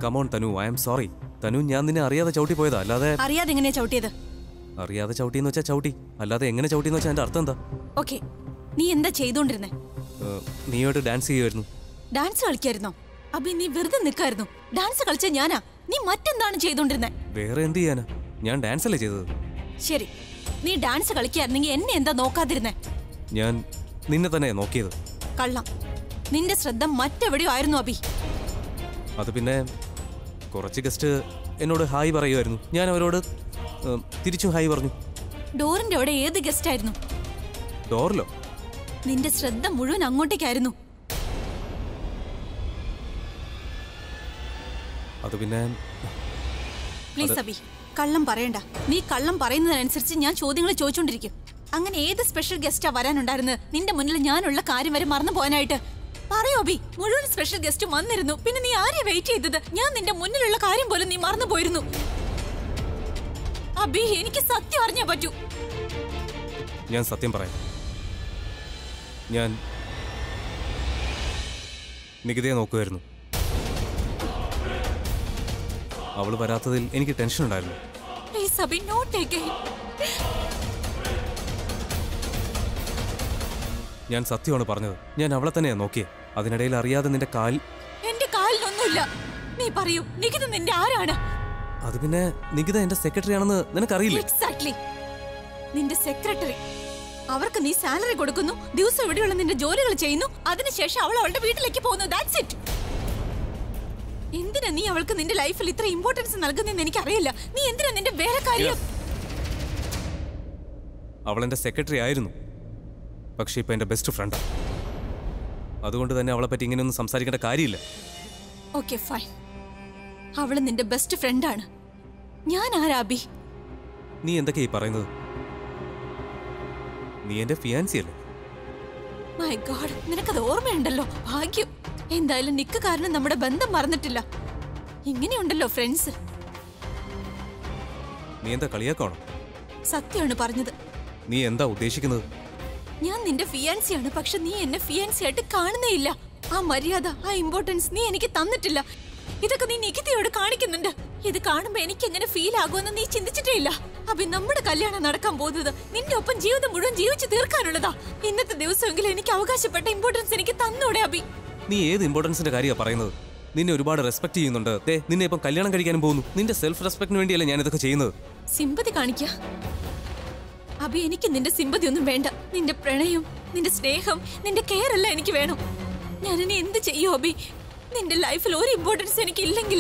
come on Tanu I'm sorry Tanu ഞാൻ നിന്നെ അറിയാതെ ചവിട്ടി പോയതാ അല്ലാതെ അറിയാതെ എങ്ങനെയാ ചവിട്ടിയത് അറിയാതെ ചവിട്ടിയെന്ന് വെച്ചാൽ ചവിട്ടി അല്ലാതെ എങ്ങനെ ചവിട്ടിയെന്ന് വെച്ചാൽ എൻ്റെ അർത്ഥം എന്താ ഓക്കെ നീ എന്താ ചെയ്തോണ്ടിരുന്നേ ഏഹ്, നീയായിട്ട് ഡാൻസ് ചെയ്യുമായിരുന്നു ഡാൻസ് കളിക്കായിരുന്നോ അബി നീ വെറുതെ നിൽക്കായിരുന്നു ഡാൻസ് കളിച്ച ഞാനാ നീ മറ്റെന്താണ് ചെയ്തോണ്ടിരുന്നേ വേറെ എന്ത് ചെയ്യാനാ ഞാൻ ഡാൻസ് അല്ലേ ചെയ്തത് ശരി നീ ഡാൻസ് കളിക്കായിരുന്നെങ്കിൽ എന്നെ എന്താ നോക്കാതിരുന്നേ ഞാൻ നിന്നെ തന്നെ നോക്കിയത് കള്ളം നിന്റെ ശ്രദ്ധ മറ്റെവിടെയോ ആയിരുന്നു അബി അത് പിന്നെ കുറച്ച് ഗസ്റ്റ് എന്നോട് ഹായ് പറയുമായിരുന്നു ഞാൻ അവരോട് ഏഹ്, തിരിച്ചും ഹായ് പറഞ്ഞു ഡോറിന്റെ അവിടെ ഏത് ഗസ്റ്റ് ആയിരുന്നു ഡോറിലോ നിന്റെ ശ്രദ്ധ മുഴുവൻ അങ്ങോട്ടേക്കായിരുന്നു അത് പിന്നെ പ്ലീസ് അബി കള്ളം പറയണ്ട നീ കള്ളം പറയുന്നതിനനുസരിച്ച് ഞാൻ ചോദ്യങ്ങൾ ചോദിച്ചോണ്ടിരിക്കും അങ്ങനെ ഏത് സ്പെഷ്യൽ ഗസ്റ്റാ വരാനുണ്ടായിരുന്നത് നിന്റെ മുന്നിൽ ഞാനുള്ള കാര്യം വരെ മറന്നു പോകാനായിട്ട് പറയോ അബി മുഴുവൻ സ്പെഷ്യൽ ഗസ്റ്റും വന്നിരുന്നു പിന്നെ നീ ആരെയാ വെയിറ്റ് ചെയ്തത് ഞാൻ നിന്റെ മുന്നിലുള്ള കാര്യം പോലും നീ മറന്നു പോയിരുന്നു അബി എനിക്ക് സത്യം അറിഞ്ഞേ പറ്റൂ ഞാൻ സത്യം പറയാം ഞാൻ നികിതയെ നോക്കുമായിരുന്നു അവൾ വരാത്തതിൽ എനിക്ക് ടെൻഷൻ ഉണ്ടായിരുന്നു പ്ലീസ് അബി നോട്ട് അഗൈൻ ഞാൻ സത്യമാണ് പറഞ്ഞത് ഞാൻ അവളെ തന്നെയാ നോക്കിയത് അതിനിടയിൽ അറിയാതെ നിന്റെ കാൽ എന്റെ കാലിലൊന്നുമില്ല നീ പറയൂ നികിത നിന്റെ ആരാണ് അത് പിന്നെ നികിത എന്റെ സെക്രട്ടറി ആണെന്ന് നിനക്കറിയില്ലേ എക്സാക്ട്ലി നിന്റെ സെക്രട്ടറി അവർക്ക് നീ സാലറി കൊടുക്കുന്നു ദിവസം ഇവിടെയുള്ള നിന്റെ ജോലികൾ ചെയ്യുന്നു അതിനുശേഷം അവൾ അവളുടെ വീട്ടിലേക്ക് പോകുന്നു ദാറ്റ്സ് ഇറ്റ് എന്തിനാ നീ അവൾക്ക് നിന്റെ ലൈഫിൽ ഇത്ര ഇമ്പോർട്ടൻസ് നൽകുന്നെന്ന് എനിക്കറിയില്ല നീ എന്തിനാ നിന്റെ വേലക്കാരിയെ അവൾ എന്റെ സെക്രട്ടറി ആയിരുന്നു പക്ഷെ ഇപ്പൊ എന്റെ ബെസ്റ്റ് ഫ്രണ്ടാണ് അതുകൊണ്ട് തന്നെ അവളെ പറ്റി ഇങ്ങനെയൊന്നും സംസാരിക്കേണ്ട കാര്യമില്ല ഓക്കെ ഫൈൻ അവള് നിന്റെ ബെസ്റ്റ് ഫ്രണ്ടാണ് ഞാൻ ആരാ അബി നീ എന്തൊക്കെയാ ഈ പറയുന്നത് നീ എന്റെ ഫിയാൻസി അല്ലേ മൈ ഗോഡ് നിനക്കത് ഓർമ്മയുണ്ടല്ലോ ഭാഗ്യം എന്തായാലും നിക്ക് കാരണം നമ്മുടെ ബന്ധം മറന്നിട്ടില്ല ഇങ്ങനെയുണ്ടല്ലോ ഫ്രണ്ട്സ് നീ എന്താ കളിയാക്കാണോ സത്യമാണ് പറഞ്ഞത് നീ എന്താ ഉദ്ദേശിക്കുന്നത് ഞാൻ നിന്റെ ഫിയാൻസിയാണ് പക്ഷെ നീ എന്നെ ഫിയാൻസി ആയിട്ട് കാണുന്നേ ഇല്ല ആ മര്യാദ ആ ഇമ്പോർട്ടൻസ് നീ എനിക്ക് തന്നിട്ടില്ല ഇതൊക്കെ നീ നികിതയോട് കാണിക്കുന്നുണ്ട് ഇത് കാണുമ്പോ എനിക്ക് എങ്ങനെ ഫീൽ ആകുമെന്ന് നീ ചിന്തിച്ചിട്ടേ ഇല്ല അപ്പൊ നമ്മുടെ കല്യാണം നടക്കാൻ പോകുന്നത് നിന്റെ ഒപ്പം ജീവിതം മുഴുവൻ ജീവിച്ചു തീർക്കാനുള്ളതാ ഇന്നത്തെ ദിവസമെങ്കിലും എനിക്ക് അവകാശപ്പെട്ട ഇമ്പോർട്ടൻസ് എനിക്ക് തന്നൂടെ അബി നീ ഏത് ഇമ്പോർട്ടൻസിന്റെ കാര്യമാണ് പറയുന്നത് നിന്നെ ഒരുപാട് റെസ്പെക്ട് ചെയ്യുന്നുണ്ട് ദേ നിന്നെ ഇപ്പം കല്യാണം കഴിക്കാനും പോകുന്നു നിന്റെ സെൽഫ് റെസ്പെക്ടിന് വേണ്ടിയല്ലേ ഞാൻ ഇതൊക്കെ ചെയ്യുന്നത് സിമ്പതി കാണിക്ക അബി എനിക്ക് നിന്റെ സിമ്പതി ഒന്നും വേണ്ട നിന്റെ പ്രണയം നിന്റെ സ്നേഹം നിന്റെ കെയർ അല്ല എനിക്ക് വേണം ഞാൻ ഇനി എന്ത് ചെയ്യും അബി നിന്റെ ലൈഫിൽ ഒരു ഇമ്പോർട്ടൻസ് എനിക്ക് ഇല്ലെങ്കിൽ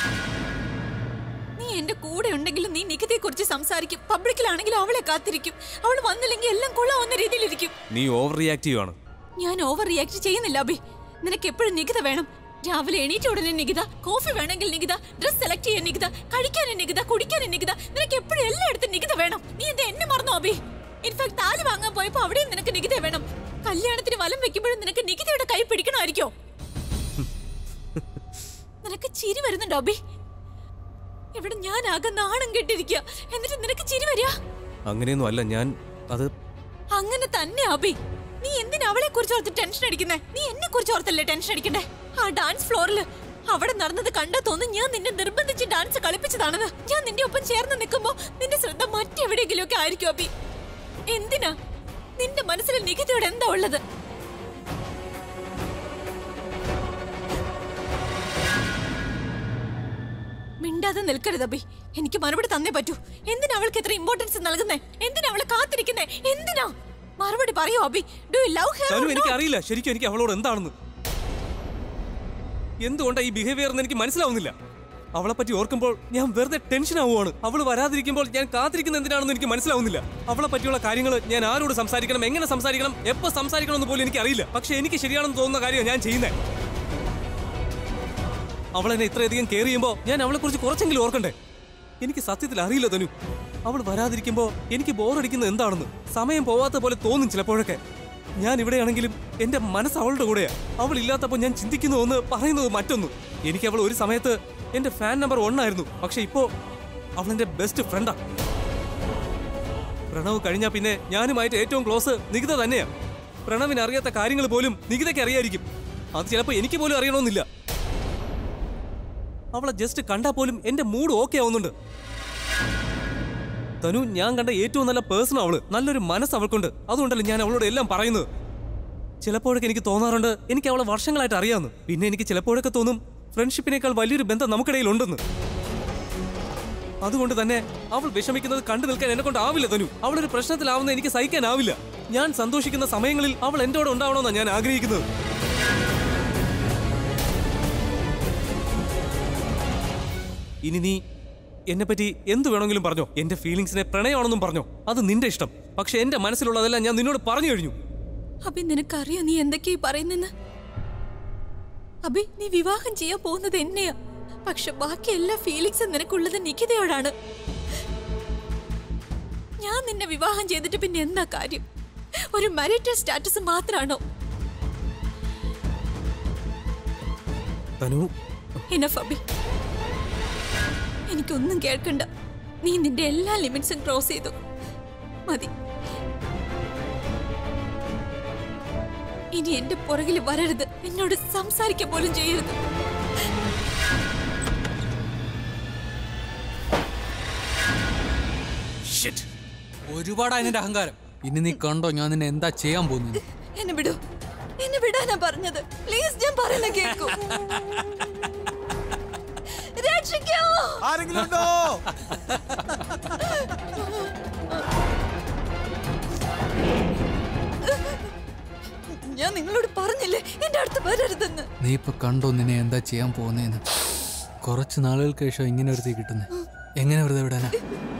നീ എന്റെ കൂടെ ഉണ്ടെങ്കിലും നീ നികിതയെ കുറിച്ച് സംസാരിക്കും പബ്ലിക്കിലാണെങ്കിലും അവളെ കാത്തിരിക്കും അവൾ വന്നില്ലെങ്കിൽ എല്ലാം കൊള്ളാവുന്ന രീതിയിലിരിക്കും നീ ഓവർ റിയാക്ട് ചെയ്യുവാണ് ഞാൻ ഓവർ റിയാക്ട് ചെയ്യുന്നില്ല അബി നിനക്ക് എപ്പോഴും നികിത വേണം രാവിലെ എണീറ്റ ഉടനെ നികിത കോഫി വേണമെങ്കിൽ നികിത ഡ്രസ് സെലക്ട് ചെയ്യാൻ നികിത കഴിക്കാനും നികിത കുടിക്കാനും നികിത നിനക്ക് എപ്പോഴും എല്ലായിടത്തും നികിത വേണം നീ എന്താ എന്നെ മറന്നോ അബി ഇൻഫാക്ട് താലി വാങ്ങാൻ പോയപ്പോ അവിടെയും നിനക്ക് നികിത വേണം കല്യാണത്തിന് വലം വെക്കുമ്പോഴും നിനക്ക് നികിതയുടെ കൈ പിടിക്കണമായിരിക്കോ നിനക്ക് ചിരി വരുന്നുണ്ടോ അബി ഇവിടെ ഞാൻ ആകെ നാണം കെട്ടിരിക്കുക എന്നിട്ട് നിനക്ക് ചിരി വരിക അങ്ങനെയൊന്നും അല്ല ഞാൻ അത് അങ്ങനെ തന്നെ അബി നീ എന്തിനാ അവളെ കുറിച്ച് ഓർത്ത് ടെൻഷൻ അടിക്കുന്നേ നീ എന്നെ കുറിച്ച് ഓർത്തല്ലേ ടെൻഷൻ അടിക്കണ്ടേ ആ ഡാൻസ് ഫ്ലോറിൽ അവിടെ നടന്നത് കണ്ടാ തോന്നുന്നു ഞാൻ നിന്നെ നിർബന്ധിച്ച് ഡാൻസ് കളിപ്പിച്ചതാണെന്ന് ഞാൻ നിന്റെ ഒപ്പം ചേർന്ന് നിൽക്കുമ്പോ നിന്റെ ശ്രദ്ധ മറ്റെവിടെയെങ്കിലും ഒക്കെ ആയിരിക്കും അബി എന്തിനാ നിന്റെ മനസ്സിൽ നികിതയോട് എന്താ ഉള്ളത് മിണ്ടാതെ നിൽക്കരുത് അബി എനിക്ക് മറുപടി തന്നേ പറ്റൂ എന്തിനാ അവൾക്ക് ഇത്ര ഇമ്പോർട്ടൻസ് നൽകുന്നേ എന്തിനാ അവളെ കാത്തിരിക്കുന്നേ എന്തിനാ മറുപടി പറയൂ Abi do you love her Tanu എനിക്ക് അറിയില്ല ശരിക്കും എനിക്ക് അവളോട് എന്താണെന്ന് എന്തുകൊണ്ടാ ഈ ബിഹേവിയർ എന്ന് എനിക്ക് മനസ്സിലാവുന്നില്ല അവളെ പറ്റി ഓർക്കുമ്പോൾ ഞാൻ വെറുതെ ടെൻഷൻ ആവുകയാണ് അവൾ വരാതിരിക്കുമ്പോൾ ഞാൻ കാത്തിരിക്കുന്ന എന്തിനാണെന്ന് എനിക്ക് മനസ്സിലാവുന്നില്ല അവളെ പറ്റിയുള്ള കാര്യങ്ങൾ ഞാൻ ആരോട് സംസാരിക്കണം എങ്ങനെ സംസാരിക്കണം എപ്പോൾ സംസാരിക്കണം എന്ന് പോലും എനിക്ക് അറിയില്ല പക്ഷെ എനിക്ക് ശരിയാണെന്ന് തോന്നുന്ന കാര്യമാണ് ഞാൻ ചെയ്യുന്നത് അവൾ എന്നെ ഇത്രയധികം കെയർ ചെയ്യുമ്പോൾ ഞാൻ അവളെ കുറിച്ച് കുറച്ചെങ്കിലും ഓർക്കണ്ടേ എനിക്ക് സത്യത്തിൽ അറിയില്ല തനു അവൾ വരാതിരിക്കുമ്പോൾ എനിക്ക് ബോറടിക്കുന്നത് എന്താണെന്ന് സമയം പോവാത്ത പോലെ തോന്നും ചിലപ്പോഴൊക്കെ ഞാൻ ഇവിടെയാണെങ്കിലും എന്റെ മനസ്സ് അവളുടെ കൂടെയാ അവൾ ഇല്ലാത്തപ്പോൾ ഞാൻ ചിന്തിക്കുന്നു ഒന്ന് പറയുന്നത് മറ്റൊന്ന് എനിക്ക് അവൾ ഒരു സമയത്ത് എന്റെ ഫാൻ നമ്പർ ഒന്നായിരുന്നു പക്ഷെ ഇപ്പോ അവൾ എന്റെ ബെസ്റ്റ് ഫ്രണ്ടാ പ്രണവ് കഴിഞ്ഞാ പിന്നെ ഞാനുമായിട്ട് ഏറ്റവും ക്ലോസ് നികിത തന്നെയാ പ്രണവിന് അറിയാത്ത കാര്യങ്ങൾ പോലും നികിതയ്ക്ക് അറിയായിരിക്കും അത് ചിലപ്പോൾ എനിക്ക് പോലും അറിയണമെന്നില്ല അവളെ ജസ്റ്റ് കണ്ടാൽ പോലും എന്റെ മൂഡ് ഓക്കെ ആവുന്നുണ്ട് തനു ഞാൻ കണ്ട ഏറ്റവും നല്ല പേഴ്സൺ അവള് നല്ലൊരു മനസ്സ് അവൾക്കുണ്ട് അതുകൊണ്ടല്ലേ ഞാൻ അവളോട് എല്ലാം പറയുന്നത് ചിലപ്പോഴൊക്കെ എനിക്ക് തോന്നാറുണ്ട് എനിക്ക് അവളെ വർഷങ്ങളായിട്ട് അറിയാമെന്ന് പിന്നെ എനിക്ക് ചിലപ്പോഴൊക്കെ തോന്നും ഫ്രണ്ട്ഷിപ്പിനേക്കാൾ വലിയൊരു ബന്ധം നമുക്കിടയിൽ ഉണ്ടെന്ന് അതുകൊണ്ട് തന്നെ അവൾ വിഷമിക്കുന്നത് കണ്ടു നിൽക്കാൻ എന്നെ കൊണ്ട് ആവില്ല തനു അവളൊരു പ്രശ്നത്തിലാവുന്ന എനിക്ക് സഹിക്കാനാവില്ല ഞാൻ സന്തോഷിക്കുന്ന സമയങ്ങളിൽ അവൾ എൻ്റെ കൂടെ ഉണ്ടാവണമെന്നാണ് ഞാൻ ആഗ്രഹിക്കുന്നത് ഇനി നീ എന്നെ പറ്റി എന്ത് വേണമെങ്കിലും പറഞ്ഞോ എന്റെ ഫീലിങ്സിനെ പ്രണയമാണെന്നും പറഞ്ഞോ അത് നിന്റെ ഇഷ്ടം പക്ഷെ എന്റെ മനസ്സിലുള്ളതെല്ലാം ഞാൻ നിന്നോട് പറഞ്ഞു കഴിഞ്ഞു അബി നിനക്കറിയോ നീ എന്തൊക്കെയാ പറയുന്നെന്ന് അബി നീ വിവാഹം ചെയ്യാൻ പോകുന്നത് എന്നെയാ പക്ഷെ ബാക്കി എല്ലാ ഫീലിങ്സും നിനക്കുള്ളത് നിഖിതയോടാണ് ഞാൻ നിന്നെ വിവാഹം ചെയ്തിട്ട് പിന്നെ എന്താ കാര്യം ഒരു മരിറ്റൽ സ്റ്റാറ്റസ് മാത്രാണോ തനു ഇനഫ് അബി എനിക്കൊന്നും കേൾക്കണ്ട നീ നിന്റെ എല്ലാ ലിമിറ്റ്സും ക്രോസ് ചെയ്തു മതി ഇനി എന്റെ പുറകിൽ വരരുത് എന്നോട് സംസാരിക്കാൻ പോലും ചെയ്യരുത് ഒരുപാട് അതിന്റെ അഹങ്കാരം ഇനി നീ കണ്ടോ ഞാൻ നിന്നെ എന്താ ചെയ്യാൻ പോകുന്നത് എന്നെ വിടൂ എന്നെ വിടാനാ പറഞ്ഞത് പ്ലീസ് ഞാൻ പറയുന്ന കേൾക്കൂ രക്ഷിക്കൂ ആരെങ്കിലും ഉണ്ടോ ഞാൻ നിങ്ങളോട് പറഞ്ഞില്ലേ എന്റെ അടുത്ത് വരരുതെന്ന് നീ ഇപ്പൊ കണ്ടോ നിന്നെ എന്താ ചെയ്യാൻ പോകുന്നതെന്ന് കുറച്ച് നാളുകൾക്ക് ശേഷം ഇങ്ങനെ ഒരു തീ കിട്ടുന്നത് എങ്ങനെ വെറുതെ വിടാനാ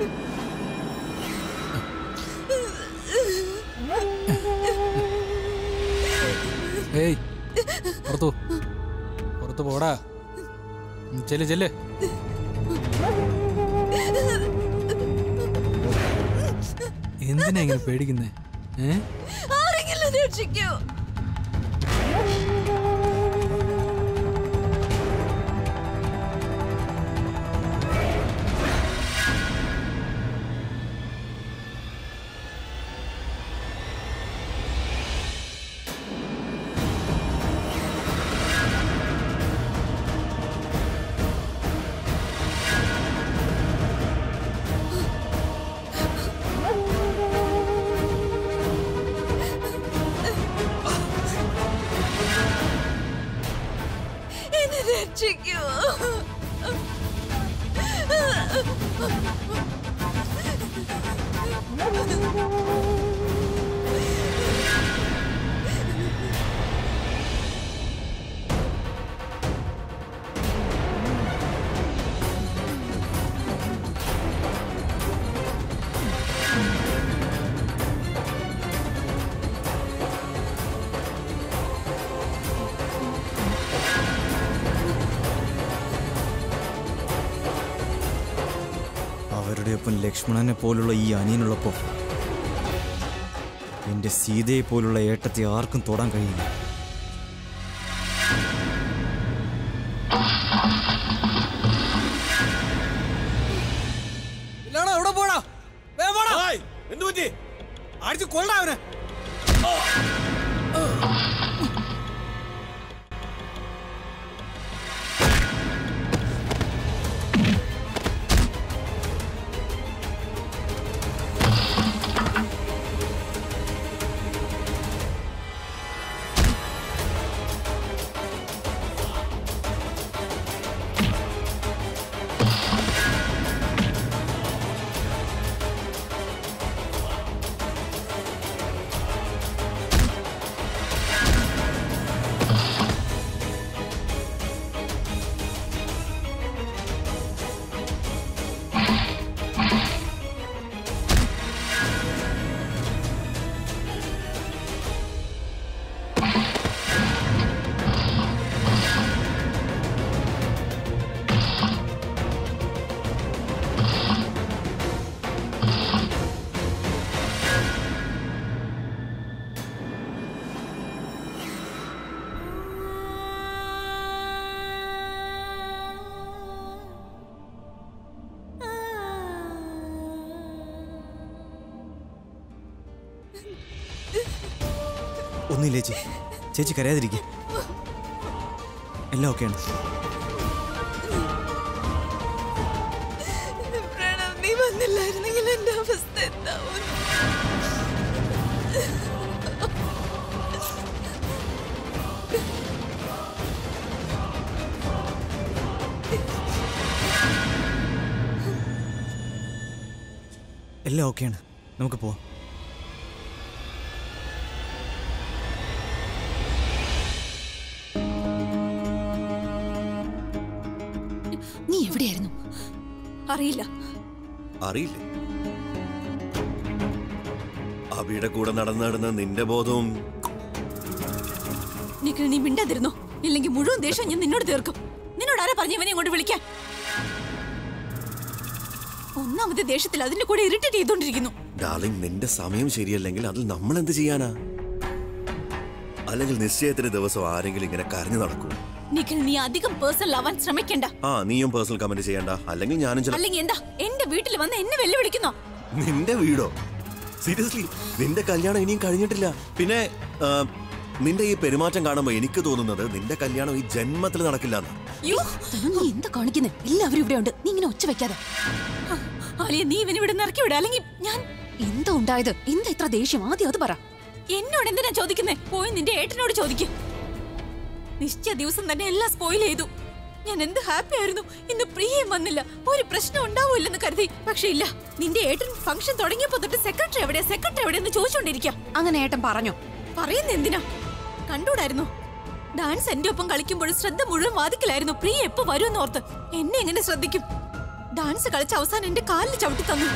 ഏയ് പുറത്തു പുറത്ത് പോടാ ഉം, ചെല്ല് ചെല്ല് എന്തിനാ ഇങ്ങനെ പേടിക്കുന്നേ ഏ ആരെങ്കിലും രക്ഷിക്കൂ എന്നെ രക്ഷിക്കൂ അവരുടെ ഒപ്പം ലക്ഷ്മണനെ പോലുള്ള ഈ അനിയനുള്ളപ്പോ എന്റെ സീതയെ പോലുള്ള ഏട്ടത്തെ ആർക്കും തൊടാൻ കഴിയില്ല ഇല്ലാണോ എവിടെ പോടാ എന്തു പറ്റി അടിച്ച് കൊള്ളാ അവനെ ഒന്നുമില്ല ചേച്ചി ചേച്ചി കരയാതിരിക്കെ എല്ലാം ഓക്കെയാണ് എന്താവും എല്ലാം ഓക്കെയാണ് നമുക്ക് പോവാം നീ എവിടെയായിരുന്നു അറിയില്ല അറിയില്ലേ അബിയുടെ കൂടെ നടന്ന് നടന്ന് നിന്റെ ബോധവും നിഖിൽ നീ മിണ്ടാതിരുന്നോ ഇല്ലെങ്കിൽ മുഴുവൻ ദേഷ്യം ഞാൻ നിന്നോട് തീർക്കും നിന്നോട് ആരാ പറഞ്ഞു ഇവനെ കൊണ്ട് വിളിക്കാൻ ഒന്നാമത്തെ ദേഷ്യത്തിൽ അതിന്റെ കൂടെ ഇറിറ്റേറ്റ് ചെയ്തോണ്ടിരിക്കുന്നു ഡാർലിംഗ് നിന്റെ സമയം ശരിയല്ലെങ്കിൽ അതിൽ നമ്മൾ എന്ത് ചെയ്യാനാ അല്ലെങ്കിൽ നിശ്ചയത്തിന് ദിവസം ആരെങ്കിലും ഇങ്ങനെ കരഞ്ഞു നടക്കൂ നിഖിൽ നീ അധികം പേഴ്സണൽ ആവാൻ ശ്രമിക്കണ്ട ആ നീയും പേഴ്സണൽ കമന്റ് ചെയ്യണ്ട അല്ലെങ്കിൽ ഞാനും ചില അല്ലെങ്കിൽ എന്താ എന്റെ വീട്ടിൽ വന്ന് എന്നെ വെല്ലുവിളിക്കുന്നോ നിന്റെ വീടോ സീരിയസ്ലി നിന്റെ കല്യാണം ഇനിയും കഴിഞ്ഞിട്ടില്ല പിന്നെ ആ, നിന്റെ ഈ പെരുമാറ്റം കാണുമ്പോ എനിക്ക് തോന്നുന്നത് നിന്റെ കല്യാണം ഈ ജന്മത്തിൽ നടക്കില്ലെന്ന് യോ തനു നീ എന്താ കാണിക്കുന്നേ എല്ലാവരും ഇവിടെ ഉണ്ട് നീ ഇങ്ങനെ ഒച്ച വെക്കാതെ ആലിയ നീ ഇവനെ ഇവിടെ ഇറക്കി വിട അല്ലെങ്കിൽ ഞാൻ എന്താ ഉണ്ടായത് എന്താ ഇത്ര ദേഷ്യം ആദ്യം അത് പറ എന്നോട് എന്തിനാ ചോദിക്കുന്നേ പോയി നിന്റെ ഏട്ടനോട് ചോദിക്കും നിശ്ചയ ദിവസം തന്നെ എല്ലാം സ്പോയിൽ ചെയ്തു ഞാൻ എന്ത് ഹാപ്പി ആയിരുന്നു ഇന്ന് പ്രിയയും വന്നില്ല ഒരു പ്രശ്നം ഉണ്ടാവൂല്ലെന്ന് കരുതി പക്ഷെ ഇല്ല നിന്റെ ഏട്ടൻ ഫംഗ്ഷൻ തുടങ്ങിയപ്പോ തൊട്ട് സെക്രട്ടറി എവിടെ സെക്രട്ടറി എവിടെയെന്ന് ചോദിച്ചോണ്ടിരിക്കാം അങ്ങനെ ഏട്ടൻ പറഞ്ഞോ പറയുന്ന എന്തിനാ കണ്ടൂടായിരുന്നു ഡാൻസ് എന്റെ ഒപ്പം കളിക്കുമ്പോൾ ശ്രദ്ധ മുഴുവൻ വാദിക്കലായിരുന്നു പ്രിയ എപ്പോ വരുമെന്ന് ഓർത്ത് എന്നെ എങ്ങനെ ശ്രദ്ധിക്കും ഡാൻസ് കളിച്ച അവസാനം എന്റെ കാലിൽ ചവിട്ടി തന്നു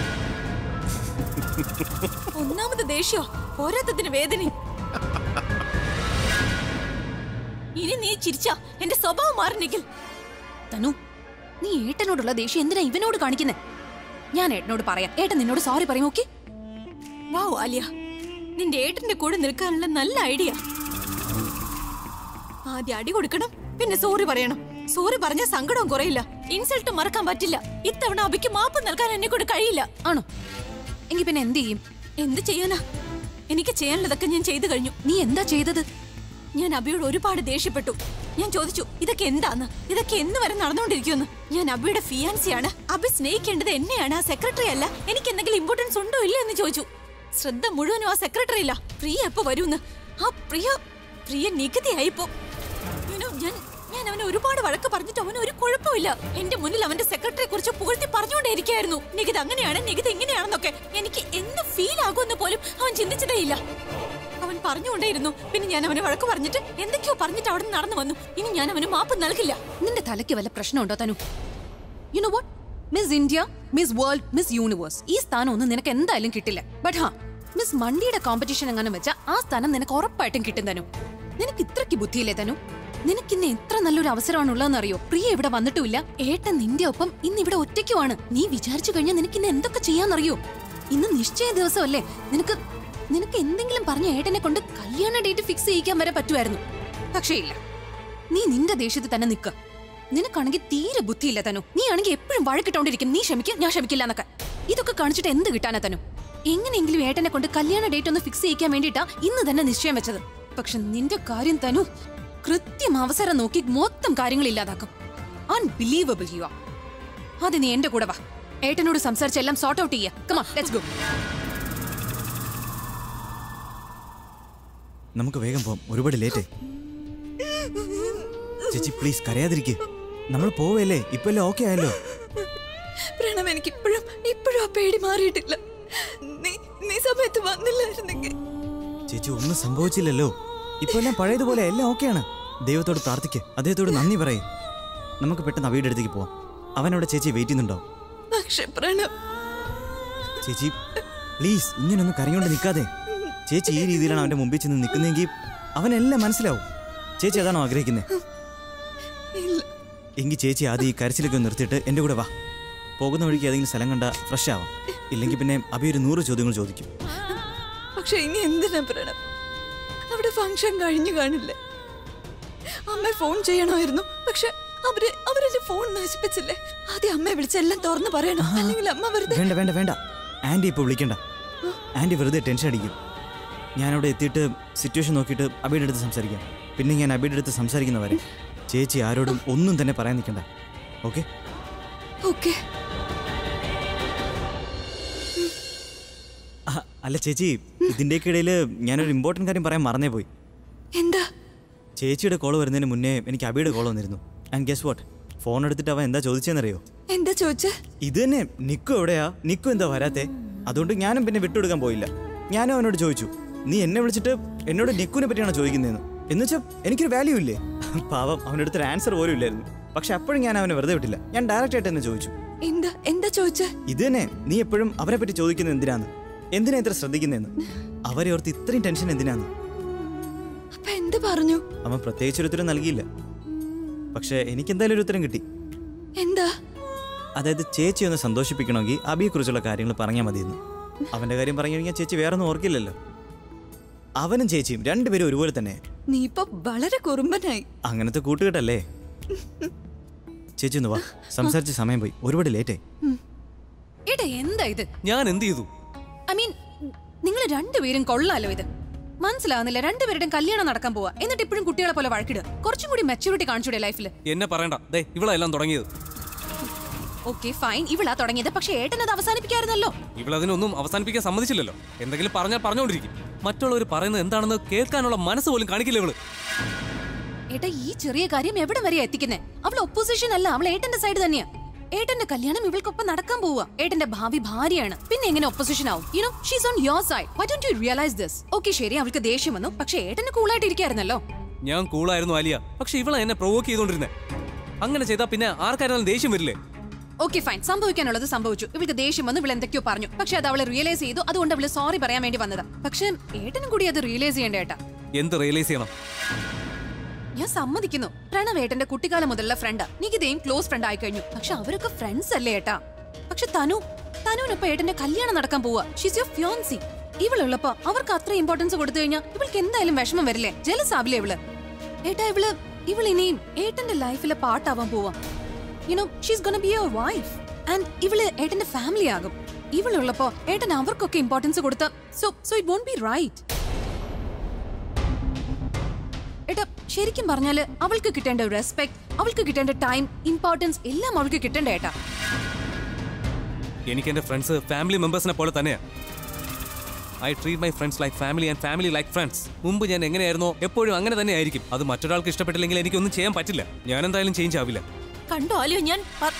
ഒന്നാമത് ദേഷ്യോ പോരാത്തതിന് വേദനയും ഇനി നീ ചിരിച്ച എന്റെ സ്വഭാവം മാറിനിക്കൽ തനു നീ ഏട്ടനോടുള്ള ദേഷ്യം എന്തിനാ ഇവനോട് കാണിക്കുന്നേ ഞാൻ ഏട്ടനോട് പറയാം ഏട്ടൻ നിന്നോട് സോറി പറയും ഓക്കെ വാ ആലിയ നിന്റെ ഏട്ടന്റെ കൂടെ നിൽക്കാനുള്ള നല്ല ഐഡിയ ആദ്യം അടി കൊടുക്കണം പിന്നെ സോറി പറയണം സോറി പറഞ്ഞ സങ്കടവും കുറയില്ല ഇൻസൾട്ട് മറക്കാൻ പറ്റില്ല ഇത്തവണ അബിക്ക് മാപ്പ് നൽകാൻ എന്നെ കൊണ്ട് കഴിയില്ല ആണോ എങ്കി പിന്നെ എന്ത് ചെയ്യും എന്ത് ചെയ്യാനാ എനിക്ക് ചെയ്യാനുള്ളതൊക്കെ ഞാൻ ചെയ്തു കഴിഞ്ഞു നീ എന്താ ചെയ്തത് ഞാൻ അബിയോട് ഒരുപാട് ദേഷ്യപ്പെട്ടു ഞാൻ ചോദിച്ചു ഇതൊക്കെ എന്താന്ന് ഇതൊക്കെ എന്ന് വരെ നടന്നുകൊണ്ടിരിക്കുമെന്ന് ഞാൻ അബിയുടെ ഫിയാൻസിയാണ് അബി സ്നേഹിക്കേണ്ടത് എന്നെയാണ് ആ സെക്രട്ടറി അല്ല എനിക്ക് എന്തെങ്കിലും ഇമ്പോർട്ടൻസ് ഉണ്ടോ ഇല്ല എന്ന് ചോദിച്ചു ശ്രദ്ധ മുഴുവനും ആ സെക്രട്ടറി ഇല്ല പ്രിയ എപ്പോ വരൂന്ന് ആ പ്രിയ പ്രിയ നികുതിയായിപ്പോ You know, ഞാൻ ഞാൻ അവനെ ഒരുപാട് വഴക്ക് പറഞ്ഞിട്ട് അവന് ഒരു കുഴപ്പമില്ല എന്റെ മുന്നിൽ അവന്റെ സെക്രട്ടറിയെ കുറിച്ച് പുകഴ്ത്തി പറഞ്ഞുകൊണ്ടേയിരിക്കായിരുന്നു നികിത് അങ്ങനെയാണ് നികിത് ഇങ്ങനെയാണെന്നൊക്കെ എനിക്ക് എന്ത് ഫീൽ ആകുമെന്ന് പോലും അവൻ ചിന്തിച്ചതേ ഇല്ല അവൻ പറഞ്ഞുകൊണ്ടേയിരുന്നു പിന്നെ ഞാൻ അവനെ വഴക്ക് പറഞ്ഞിട്ട് എന്തൊക്കെയോ പറഞ്ഞിട്ട് അവിടെ നിന്ന് നടന്നു വന്നു ഇനി ഞാൻ അവന് മാപ്പ് നൽകില്ല നിന്റെ തലയ്ക്ക് വല്ല പ്രശ്നമുണ്ടോ Tanu you know what miss India miss world miss universe ഈ സ്ഥാനം ഒന്നും നിനക്ക് എന്തായാലും കിട്ടില്ല ബട്ട് ഹാ മിസ് മണ്ടിയുടെ കോമ്പറ്റീഷൻ എങ്ങനെ വെച്ചാൽ ആ സ്ഥാനം നിനക്ക് ഉറപ്പായിട്ടും കിട്ടും തനു നിനക്ക് ഇത്രയ്ക്ക് ബുദ്ധിയില്ലേ തനു നിനക്ക് ഇന്ന് എത്ര നല്ലൊരു അവസരമാണ് ഉള്ളതെന്ന് അറിയോ പ്രിയ ഇവിടെ വന്നിട്ടുമില്ല ഏട്ടൻ നിന്റെ ഒപ്പം ഇന്ന് ഇവിടെ ഒറ്റയ്ക്കുമാണ് നീ വിചാരിച്ചു കഴിഞ്ഞാൽ നിനക്ക് ഇന്ന് എന്തൊക്കെ ചെയ്യാന്നറിയോ ഇന്ന് നിശ്ചയ ദിവസമല്ലേ നിനക്ക് നിനക്ക് എന്തെങ്കിലും പറഞ്ഞ ഏട്ടനെ കൊണ്ട് കല്യാണ ഡേറ്റ് ഫിക്സ് ചെയ്യിക്കാൻ വരെ പറ്റുമായിരുന്നു പക്ഷേ ഇല്ല നീ നിന്റെ ദേഷ്യത്തിൽ തന്നെ നിൽക്കുക നിനക്കാണെങ്കിൽ തീരെ ബുദ്ധിയില്ല തനു നീ ആണെങ്കിൽ എപ്പോഴും വഴക്കിട്ടോണ്ടിരിക്കും നീ ക്ഷമിക്കുക ഞാൻ ക്ഷമിക്കില്ല എന്നൊക്കെ ഇതൊക്കെ കാണിച്ചിട്ട് എന്ത് കിട്ടാനാ തനു എങ്ങനെയെങ്കിലും ഏട്ടനെ കൊണ്ട് കല്യാണ ഡേറ്റ് ഒന്ന് ഫിക്സ് ചെയ്യിക്കാൻ വേണ്ടിയിട്ടാ ഇന്ന് തന്നെ നിശ്ചയം വെച്ചത് പക്ഷെ നിന്റെ കാര്യം തനു കൃത്യം അവസരം നോക്കി മൊത്തം കാര്യങ്ങൾ ഇല്ലാതാക്കും അൺബിലീവബിൾ യു ആ അത് നീ എന്റെ കൂടെ വാ ഏട്ടനോട് സംസാരിച്ച് എല്ലാം സോർട്ട് ഔട്ട് ചെയ്യാം കമാ ലെറ്റ്സ് ഗോ നമുക്ക് വേഗം പോവാം ഒരുപാട് ലേറ്റ് ചേച്ചി പ്ലീസ് കരയാതിരിക്കെ നമ്മൾ പോവല്ലേ ഇപ്പൊ എല്ലാം ഓക്കെ ആയല്ലോ പ്രണവ് എനിക്ക് ഇപ്പോഴും ഇപ്പോഴും ആ പേടി മാറിയിട്ടില്ല നീ നീ സമയത്ത് വന്നില്ലായിരുന്നെങ്കിൽ ചേച്ചി ഒന്നും സംഭവിച്ചില്ലല്ലോ ഇപ്പൊ എല്ലാം പഴയതുപോലെ എല്ലാം ഓക്കെയാണ് ദൈവത്തോട് പ്രാർത്ഥിക്ക് അദ്ദേഹത്തോട് നന്ദി പറയേ നമുക്ക് പെട്ടെന്ന് അവയുടെ അടുത്തേക്ക് പോവാം അവനവിടെ ചേച്ചി വെയിറ്റ് ചെയ്യുന്നുണ്ടാവും പക്ഷെ പ്രണവ് ചേച്ചി പ്ലീസ് ഇങ്ങനൊന്നും കരഞ്ഞോണ്ട് നിൽക്കാതെ ചേച്ചി ഈ രീതിയിലാണ് അവന്റെ മുമ്പിൽ ചെന്ന് നിൽക്കുന്നതെങ്കിൽ അവനെല്ലാം മനസ്സിലാവും ചേച്ചി അതാണോ ആഗ്രഹിക്കുന്നത് ഇല്ല എങ്കിൽ ചേച്ചി ആദ്യം ഈ കരച്ചിലൊക്കെ ഒന്ന് നിർത്തിയിട്ട് എൻ്റെ കൂടെ വാ പോകുന്ന വഴിക്ക് ഏതെങ്കിലും സ്ഥലം കണ്ട ഫ്രഷ് ആവാം ഇല്ലെങ്കിൽ പിന്നെ അഭി ഒരു നൂറ് ചോദ്യങ്ങൾ ചോദിക്കും പക്ഷെ ഇനി എന്തിനാ പ്രണവ് അവിടെ ഫംഗ്ഷൻ കഴിഞ്ഞു കാണില്ലേ അമ്മ ഫോൺ ചെയ്യണമായിരുന്നു പക്ഷെ അവര് അവരെന്റെ ഫോൺ നശിപ്പിച്ചില്ലേ ആദ്യം അമ്മയെ വിളിച്ചെല്ലാം തുറന്നു പറയണം അല്ലെങ്കിൽ അമ്മ വെറുതെ വേണ്ട വേണ്ട വേണ്ട ആൻറ്റി ഇപ്പോൾ വിളിക്കണ്ട ആൻറ്റി വെറുതെ ടെൻഷൻ അടിക്കും ഞാനവിടെ എത്തിയിട്ട് സിറ്റുവേഷൻ നോക്കിയിട്ട് അബിയുടെ അടുത്ത് സംസാരിക്കാം പിന്നെ ഞാൻ അബിയുടെ അടുത്ത് സംസാരിക്കുന്നവരെ ചേച്ചി ആരോടും ഒന്നും തന്നെ പറയാൻ നിൽക്കണ്ട ഓക്കെ ഓക്കെ അല്ല ചേച്ചി ഇതിൻ്റെയൊക്കെ ഇടയിൽ ഞാനൊരു ഇമ്പോർട്ടൻറ്റ് കാര്യം പറയാൻ മറന്നേ പോയി എന്താ ചേച്ചിയുടെ കോൾ വരുന്നതിന് മുന്നേ എനിക്ക് അബിയുടെ കോൾ വന്നിരുന്നു ആൻഡ് ഗസ് വാട്ട് ഫോൺ എടുത്തിട്ട് അവൻ എന്താ ചോദിച്ചതെന്നറിയോ എന്താ ചോദിച്ച ഇത് തന്നെ നിക്കു എവിടെയാ നിക്കു എന്താ വരാത്തെ അതുകൊണ്ട് ഞാനും പിന്നെ വിട്ടുകൊടുക്കാൻ പോയില്ല ഞാനും അവനോട് ചോദിച്ചു നീ എന്നെ വിളിച്ചിട്ട് എന്നോട് നിക്കുവിനെ പറ്റിയാണോ ചോദിക്കുന്നതെന്ന് എന്ന് വെച്ചാൽ എനിക്കൊരു വാല്യൂ ഇല്ലേ പാവം അവൻ്റെ അടുത്തൊരു ആൻസർ പോലും ഇല്ലായിരുന്നു പക്ഷെ അപ്പോഴും ഞാൻ അവനെ വെറുതെ വിട്ടില്ല ഞാൻ ഡയറക്റ്റ് ആയിട്ട് തന്നെ ചോദിച്ചു എന്താ എന്താ ചോദിച്ച ഇത് തന്നെ നീ എപ്പോഴും അവരെ പറ്റി ചോദിക്കുന്നത് എന്തിനാന്ന് എന്തിനാ ഇത്ര ശ്രദ്ധിക്കുന്നതെന്ന് അവരെ ഓർത്ത് ഇത്രയും ടെൻഷൻ എന്തിനാന്ന് അപ്പൊ എന്ത് പറഞ്ഞു അവൻ പ്രത്യേകിച്ച് ഒരു ഉത്തരം നൽകിയില്ല പക്ഷേ എനിക്ക് എന്തായാലും ഒരു ഉത്തരം കിട്ടി എന്താ അതായത് ചേച്ചി ഒന്ന് സന്തോഷിപ്പിക്കണമെങ്കിൽ അബിയെക്കുറിച്ചുള്ള കാര്യങ്ങൾ പറഞ്ഞാൽ മതിയെന്ന് അവന്റെ കാര്യം പറഞ്ഞു കഴിഞ്ഞാൽ ചേച്ചി വേറെ ഒന്നും ഓർക്കില്ലല്ലോ അവനും ചേച്ചിയും രണ്ടുപേരും ഒരുപോലെ തന്നെ നീ ഇപ്പൊ വളരെ കുറുമ്പനായി അങ്ങനത്തെ കൂട്ടുകെട്ടല്ലേ ചേച്ചി ഒന്ന് വാ സംസാരിച്ച സമയം പോയി ഒരുപാട് ലേറ്റായി എടാ എന്താ ഇത് ഞാൻ എന്ത് ചെയ്തു ഐ മീൻ നിങ്ങൾ രണ്ടുപേരും കൊള്ളാലോ ഇത് മനസ്സിലാവുന്നില്ല രണ്ടുപേരുടെയും കല്യാണം നടക്കാൻ പോവാ എന്നിട്ട് ഇപ്പോഴും കുട്ടികളെ പോലെ വഴക്കിടുക കുറച്ചും കൂടി മെച്ചൂരിറ്റി കാണിച്ചൂടെ ലൈഫിൽ എന്നെ പറയണ്ട ദേ ഇവളെല്ലാം തുടങ്ങിയത് ഓക്കെ ഫൈൻ ഇവിളാ തുടങ്ങിയത് പക്ഷെ ഏട്ടൻ അത് അവസാനിപ്പിക്കായിരുന്നല്ലോ ഇവളതിനൊന്നും അവസാനിപ്പിക്കാൻ സമ്മതിച്ചില്ലല്ലോ എന്തെങ്കിലും പറഞ്ഞാൽ പറഞ്ഞുകൊണ്ടിരിക്കും മറ്റുള്ളവർ പറയുന്നത് എന്താണെന്ന് കേൾക്കാനുള്ള മനസ്സ് പോലും കാണിക്കില്ല ഇവള് ഏട്ടാ ഈ ചെറിയ കാര്യം എവിടെ വരെ എത്തിക്കുന്നേ അവൾ ഒപ്പോസിഷൻ അല്ല അവൾ ഏട്ടന്റെ സൈഡ് തന്നെയാ ഏട്ടന്റെ കല്യാണം ഇവൾക്കൊപ്പം നടക്കാൻ പോവുക ഏട്ടന്റെ ഭാവി ഭാര്യയാണ് പിന്നെ എങ്ങനെ ഒപ്പോസിഷൻ ആവും you know she's on your side why don't you realise this okay ശരി അവൾക്ക് ദേഷ്യം വന്നു പക്ഷെ ഏട്ടന് കൂളായിട്ട് ഇരിക്കായിരുന്നല്ലോ ഞാൻ കൂളായിരുന്നു ആലിയ പക്ഷെ ഇവളെ എന്നെ പ്രൊവോക്ക് ചെയ്തോണ്ടിരുന്നേ അങ്ങനെ ചെയ്താൽ പിന്നെ ആർക്കായിരുന്നാലും ദേഷ്യം വരില്ലേ ഓക്കെ ഫൈൻ സംഭവിക്കാനുള്ളത് സംഭവിച്ചു ഇവൾക്ക് ദേഷ്യം വന്നു ഇവൾ എന്തൊക്കെയോ പറഞ്ഞു പക്ഷെ അത് അവളെ റിയലൈസ് ചെയ്തു അതുകൊണ്ട് അവള് സോറി പറയാൻ വേണ്ടി വന്നതാ പക്ഷെ ഏട്ടനും കൂടി അത് റിയലൈസ് ചെയ്യേണ്ട ഏട്ടാ എന്ത് റിയലൈസ് ചെയ്യണം ഞാൻ സമ്മതിക്കുന്നു പ്രണവ് ഏട്ടന്റെ കുട്ടിക്കാലം മുതലുള്ള ഫ്രണ്ടാ നികിതയും ക്ലോസ് ഫ്രണ്ട് ആയി കഴിഞ്ഞു പക്ഷെ അവരൊക്കെ ഫ്രണ്ട്സ് അല്ലേ ഏട്ടാ പക്ഷെ തനു തനുവിനൊപ്പം ഏട്ടന്റെ കല്യാണം നടക്കാൻ പോവാ ഷീസ് യുവർ ഫിയോൻസി ഇവളുള്ളപ്പോ അവർക്ക് അത്ര ഇമ്പോർട്ടൻസ് കൊടുത്തു കഴിഞ്ഞാൽ ഇവൾക്ക് എന്തായാലും വിഷമം വരില്ലേ ജലസ് ആവില്ലേ ഇവള് ഏട്ടാ ഇവള് ഇവൾ ഇനിയും ഏട്ടന്റെ ലൈഫിലെ പാട്ടാവാൻ പോവാ you know she's gonna be your wife and ഇവള് ഏട്ടന്റെ ഫാമിലി ആകും ഇവളുള്ളപ്പോ ഏട്ടൻ അവർക്കൊക്കെ ഇമ്പോർട്ടൻസ് കൊടുത്ത so so it won't be right ഏട്ടാ ശരിക്കും പറഞ്ഞാല് അവൾക്ക് കിട്ടേണ്ട റെസ്പെക്ട് അവൾക്ക് കിട്ടേണ്ട ടൈം ഇമ്പോർട്ടൻസ് എല്ലാം അവൾക്ക് കിട്ടേണ്ട ഏട്ടാ എനിക്ക് എന്റെ ഫ്രണ്ട്സ് ഫാമിലി മെമ്പേഴ്സിനെ പോലെ തന്നെയാണ് I treat my friends like family and family like friends മുമ്പ് ഞാൻ എങ്ങനെയായിരുന്നോ എപ്പോഴും അങ്ങനെ തന്നെ ആയിരിക്കും അത് മറ്റൊരാൾക്ക് ഇഷ്ടപ്പെട്ടില്ലെങ്കിൽ എനിക്കൊന്നും ചെയ്യാൻ പറ്റില്ല ഞാൻ എന്തായാലും ചേഞ്ച് ആവില്ല കണ്ടോ ആലിയോ ഞാൻ പ-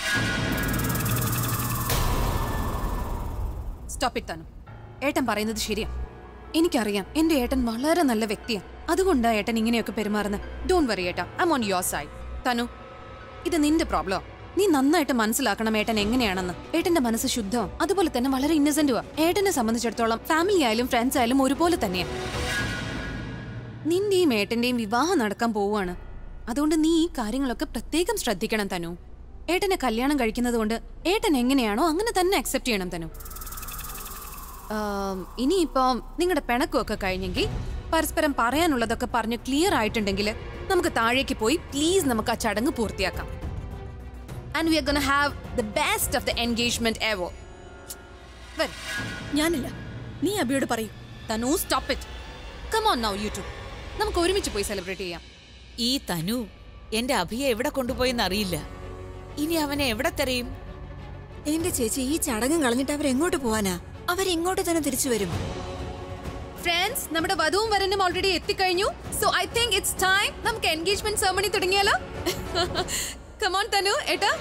സ്റ്റോപ്പ് ഇറ്റ് തനു ഏട്ടൻ പറയുന്നത് ശരിയാ എനിക്കറിയാം എന്റെ ഏട്ടൻ വളരെ നല്ല വ്യക്തിയാ അതുകൊണ്ടാ ഏട്ടൻ ഇങ്ങനെയൊക്കെ പെരുമാറുന്നത് ഡോണ്ട് വറി ഏട്ടാ I on your side Tanu ഇത് നിന്റെ പ്രോബ്ലം നീ നന്നായിട്ട് മനസ്സിലാക്കണം ഏട്ടൻ എങ്ങനെയാണെന്ന് ഏട്ടന്റെ മനസ്സ് ശുദ്ധവും അതുപോലെ തന്നെ വളരെ ഇന്നസെന്റുവാ ഏട്ടനെ സംബന്ധിച്ചിടത്തോളം ഫാമിലി ആയാലും ഫ്രണ്ട്സ് ആയാലും ഒരുപോലെ തന്നെയാ നിന്റെയും ഏട്ടന്റെയും വിവാഹം നടക്കാൻ പോവുകയാണ് അതുകൊണ്ട് നീ ഈ കാര്യങ്ങളൊക്കെ പ്രത്യേകം ശ്രദ്ധിക്കണം തനു ഏട്ടനെ കല്യാണം കഴിക്കുന്നത് കൊണ്ട് ഏട്ടൻ എങ്ങനെയാണോ അങ്ങനെ തന്നെ അക്സെപ്റ്റ് ചെയ്യണം തനു ആം, ഇനിയിപ്പം നിങ്ങളുടെ പിണക്കമൊക്കെ കഴിഞ്ഞെങ്കിൽ പരസ്പരം പറയാനുള്ളതൊക്കെ പറഞ്ഞ് ക്ലിയർ ആയിട്ടുണ്ടെങ്കിൽ നമുക്ക് താഴേക്ക് പോയി പ്ലീസ് നമുക്ക് ആ ചടങ്ങ് പൂർത്തിയാക്കാം and we are gonna have the best of the engagement എവോ വരും ഞാനില്ല നീ അബിയോട് പറയൂ Tanu stop it come on now you two നമുക്ക് ഒരുമിച്ച് പോയി സെലിബ്രേറ്റ് ചെയ്യാം ഈ തനു എന്റെ അഭിയെ എവിടെ കൊണ്ടുപോയെന്ന് അറിയില്ല ഇനി അവനെ എവിടെ തെരയും എന്റെ ചേച്ചി ഈ ചടങ്ങ് കളഞ്ഞിട്ട് അവരെങ്ങോട്ട് പോവാനാ അവരിങ്ങോട്ട് തന്നെ തിരിച്ചു വരും ഫ്രണ്ട്സ് നമ്മുടെ വധുവും വരനും ഓൾറെഡി എത്തിക്കഴിഞ്ഞു so I think it's time നമുക്ക് എൻഗേജ്മെന്റ് സെറമണി തുടങ്ങിയാലോ കമോൺ തനു ഏട്ടാ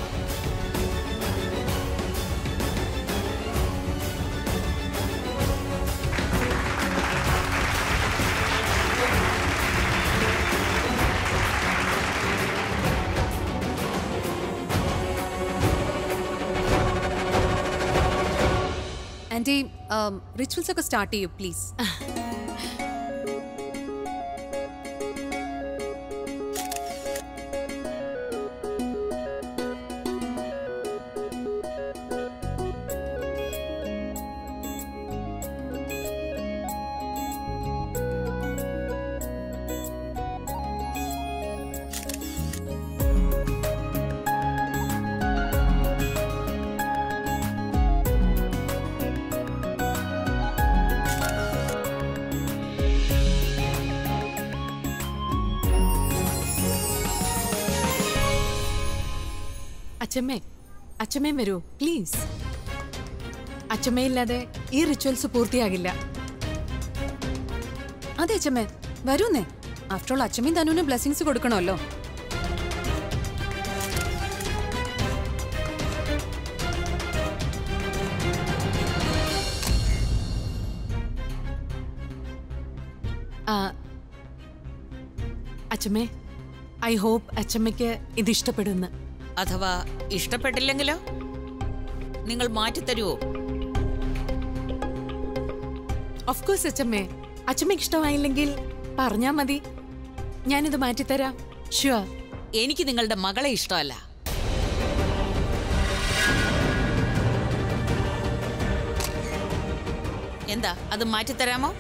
ആൻറ്റി റിച്വൽസ് ഒക്കെ സ്റ്റാർട്ട് ചെയ്യൂ പ്ലീസ് അച്ഛമ്മേ അച്ഛമ്മേ വരൂ പ്ലീസ് അച്ഛമ്മയില്ലാതെ ഈ റിച്വൽസ് പൂർത്തിയാകില്ല അതെ അച്ഛമ്മേ വരൂന്നേ ആഫ്റ്റർ ഓൾ അച്ഛമ്മയും തനുവിന് ബ്ലെസ്സിങ്സ് കൊടുക്കണമല്ലോ ആ, അച്ഛമ്മേ ഐ ഹോപ്പ് അച്ഛമ്മയ്ക്ക് ഇത് ഇഷ്ടപ്പെടുന്നു അഥവാ ഇഷ്ടപ്പെട്ടില്ലെങ്കിലോ നിങ്ങൾ മാറ്റിത്തരുവോ ഓഫ് കോഴ്സ് അച്ഛമ്മേ അച്ഛമ്മയ്ക്ക് ഇഷ്ടമായില്ലെങ്കിൽ പറഞ്ഞാ മതി ഞാനിത് മാറ്റിത്തരാം ഷുവർ എനിക്ക് നിങ്ങളുടെ മകളെ ഇഷ്ടമല്ല എന്താ അത് മാറ്റിത്തരാമോ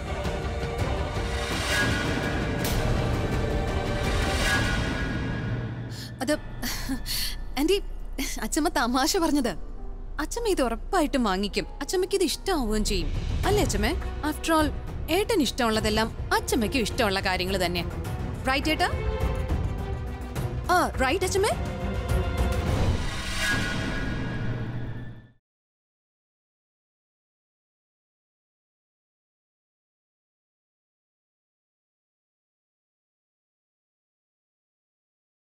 അത് ആന്റി അച്ഛമ്മ തമാശ പറഞ്ഞത് അച്ഛമ്മ ഇത് ഉറപ്പായിട്ടും വാങ്ങിക്കും അച്ഛമ്മയ്ക്ക് ഇത് ഇഷ്ടമാവുകയും ചെയ്യും അല്ലേ അച്ഛമ്മേ ആഫ്റ്റർ ഓൾ ഏട്ടന് ഇഷ്ടമുള്ളതെല്ലാം അച്ഛമ്മയ്ക്കും ഇഷ്ടമുള്ള കാര്യങ്ങൾ തന്നെയാ റൈറ്റ് ഏട്ടാ ആ റൈറ്റ് അച്ഛമ്മേ